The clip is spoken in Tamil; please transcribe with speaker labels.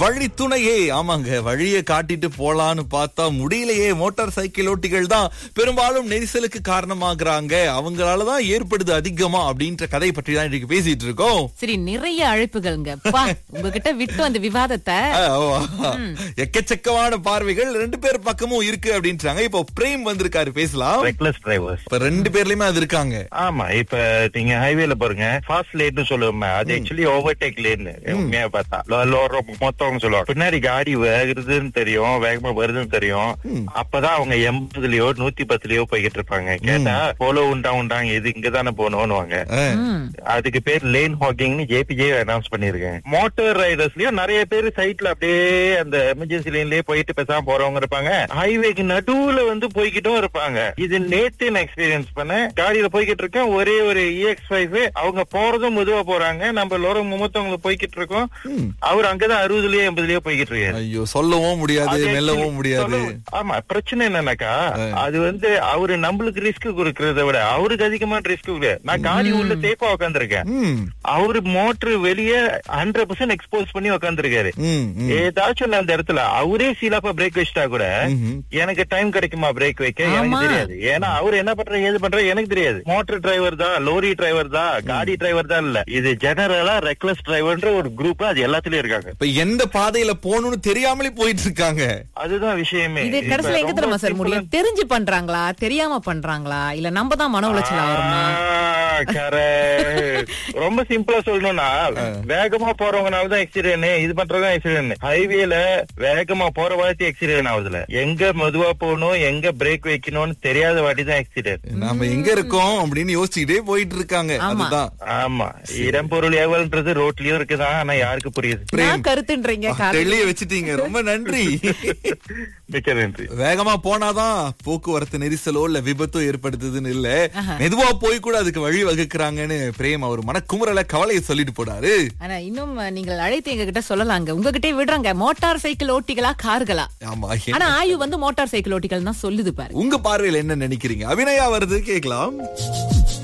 Speaker 1: வழித்துணையே ஆமாங்க வழியை காட்டிட்டு போலான்னு பார்த்தா முடியலையே மோட்டார் சைக்கிள் ஓட்டிகள் தான் பெரும்பாலும் நெரிசலுக்கு காரணமாகறாங்க அவங்களாலதான் ஏற்படுது அதிகமா அப்படின்ற கதை பற்றி தான் இன்னைக்கு பேசிட்டு இருக்கோம்
Speaker 2: சரி நிறைய அழைப்புகள்ங்க பா உங்ககிட்ட விட்டு அந்த விவாதத்தை
Speaker 1: ஆ, ஆமா. எக்கச்சக்கமான பார்வைகள் ரெண்டு பேர் பக்கமும் இருக்கு அப்படின்றாங்க இப்போ பிரேம் வந்திருக்காரு பேசலாம்
Speaker 3: ரெக்லஸ் டிரைவர்ஸ்
Speaker 1: இப்ப ரெண்டு பேர்லயுமே அது இருக்காங்க
Speaker 3: ஆமா இப்ப நீங்க ஹைவேல பாருங்க ஃபாஸ்ட் லேட்னு சொல்லுவோமே அது ஆக்சுவலி ஓவர்டேக் லேன் உண்மையா பார்த்தா லோ- லோ- ரொ- மொத்தவங்க சொல்லுவாங்க பின்னாடி காடி வேகுறதுன்னு தெரியும் வேகமா வருதுன்னு தெரியும் அப்பதான் அவங்க எண்பதுலயோ நூத்தி பத்துலயோ போய்கிட்டு இருப்பாங்க கேட்டா போலோ உண்டா உண்டாங்க இது இங்கதானே போகணும்னுவாங்க
Speaker 1: ஆ.
Speaker 2: ம்.
Speaker 3: அதுக்கு பேர் லேன் ஹாக்கிங்னு ஜேபிஜே அனௌன்ஸ் பண்ணிருக்கேன் மோட்டார் ரைடர்ஸ்லயும் நிறைய பேர் சைட்ல அப்படியே அந்த எமர்ஜென்சி லேன்லயே போயிட்டு பேசாம போறவங்க இருப்பாங்க ஹைவேக்கு நடுவுல வந்து போய்கிட்டும் இருப்பாங்க இது நேத்து நான் எக்ஸ்பீரியன்ஸ் பண்ணேன் காடியில போய்கிட்டு இருக்கேன் ஒரே ஒரு இஎக்ஸ் ஃபைவ் அவங்க போறதும் மெதுவா போறாங்க நம்ம லோரம் மும்மத்தவங்க போய்கிட்டு இருக்கோம் அவர் அங்கதான் அறுபதுலயோ எண்பதுலயோ போய்கிட்டு இருக்காரு
Speaker 1: ஐயோ சொல்லவும் முடியாது
Speaker 3: அது actually
Speaker 1: மெல்லவும் முடியாது
Speaker 3: சொல்ல- ஆமா பிரச்சனை என்னன்னாக்கா அது வந்து அவரு நம்மளுக்கு ரிஸ்க் கொடுக்கறத விட அவருக்கு அதிகமான ரிஸ்க் நான் காடி உள்ள சேஃபா உட்காந்துருக்கேன்
Speaker 1: ம்,
Speaker 3: அவரு மோட்டர் வெளியே ஹண்ட்ரட் பர்சன்ட் எக்ஸ்போஸ் பண்ணி உட்காந்துருக்காரு
Speaker 1: ம், ம்.
Speaker 3: ஏதாச்சும் அந்த இடத்துல அவரே சீலாப்பா பிரேக் வச்சிட்டா கூட
Speaker 1: ம்ஹும்.
Speaker 3: எனக்கு டைம் கிடைக்குமா பிரேக் வைக்க
Speaker 2: ஆமா.
Speaker 3: எனக்கு தெரியாது ஏன்னா அவர் என்ன பண்ற ஏது பண்ற எனக்கு தெரியாது மோட்டர் டிரைவர் தான் லோரி டிரைவர் தான் காடி டிரைவர் தான் இல்ல இது ஜெனரலா ரெக்லஸ் டிரைவர்ன்ற ஒரு குரூப் அது எல்லாத்துலயும் இருக்காங்க
Speaker 1: இப்ப எந்த பாதையில போகணும்னு தெரியாமலே போயிட்டு இருக்காங்க
Speaker 3: அதுதான் விஷயமே
Speaker 2: இது
Speaker 3: இப்ப
Speaker 2: கடைசியில எங்க
Speaker 3: ரொம்ப
Speaker 2: தெரியுமா சார்
Speaker 3: simple
Speaker 2: முடியும் தெரிஞ்சு பண்றாங்களா தெரியாம பண்றாங்களா இல்ல நம்ம தான் மன உளைச்சல் ஆகுறோமா
Speaker 3: ஆ, correct. ரொம்ப சிம்பிளா சொல்லணும்னா வேகமா போறவங்கனால தான் ஆக்சிடென்ட் இது பண்றதா ஆக்சிடென்ட் ஹைவேல வேகமா போற வாட்டி ஆக்சிடென்ட் ஆகுதுல எங்க மெதுவா போகணும் எங்க பிரேக் வைக்கணும்னு தெரியாத வாட்டி தான் ஆக்சிடென்ட்
Speaker 1: நாம எங்க இருக்கோம் அப்படின்னு யோசிச்சுக்கிட்டே போயிட்டு இருக்காங்க
Speaker 2: ஆமா.
Speaker 1: அதுதான்
Speaker 3: ஆமா இடம் பொருள் ஏவல்ன்றது ரோட்லயும் இருக்குதான் ஆனா யாருக்கு புரியுது
Speaker 2: நான் கருத்துன்றீங்க காரணம்
Speaker 1: தெளிய வச்சுட்டீங்க ரொம்ப நன்றி
Speaker 3: மிக்க நன்றி
Speaker 1: வேகமா போனாதான் போக்குவரத்து நெரிசலோ இல்ல விபத்தோ ஏற்படுத்துதுன்னு இல்ல மெதுவா போய் கூட அதுக்கு வழி வகுக்கிறாங்கன்னு பிரேம் அவர் மனக்குமுறல கவலையை சொல்லிட்டு போனாரு
Speaker 2: ஆனா இன்னும் நீங்கள் அழைத்து எங்க கிட்ட சொல்லலாங்க உங்ககிட்டே விடுறாங்க மோட்டார் சைக்கிள் ஓட்டிகளா கார்களா
Speaker 1: ஆமா
Speaker 2: ஆனா ஆயு வந்து மோட்டார் சைக்கிள் ஓட்டிகள் தான் சொல்லுது பாரு
Speaker 1: உங்க பார்வையில என்ன நினைக்கிறீங்க அபிநயா வருது கேக்கலாம்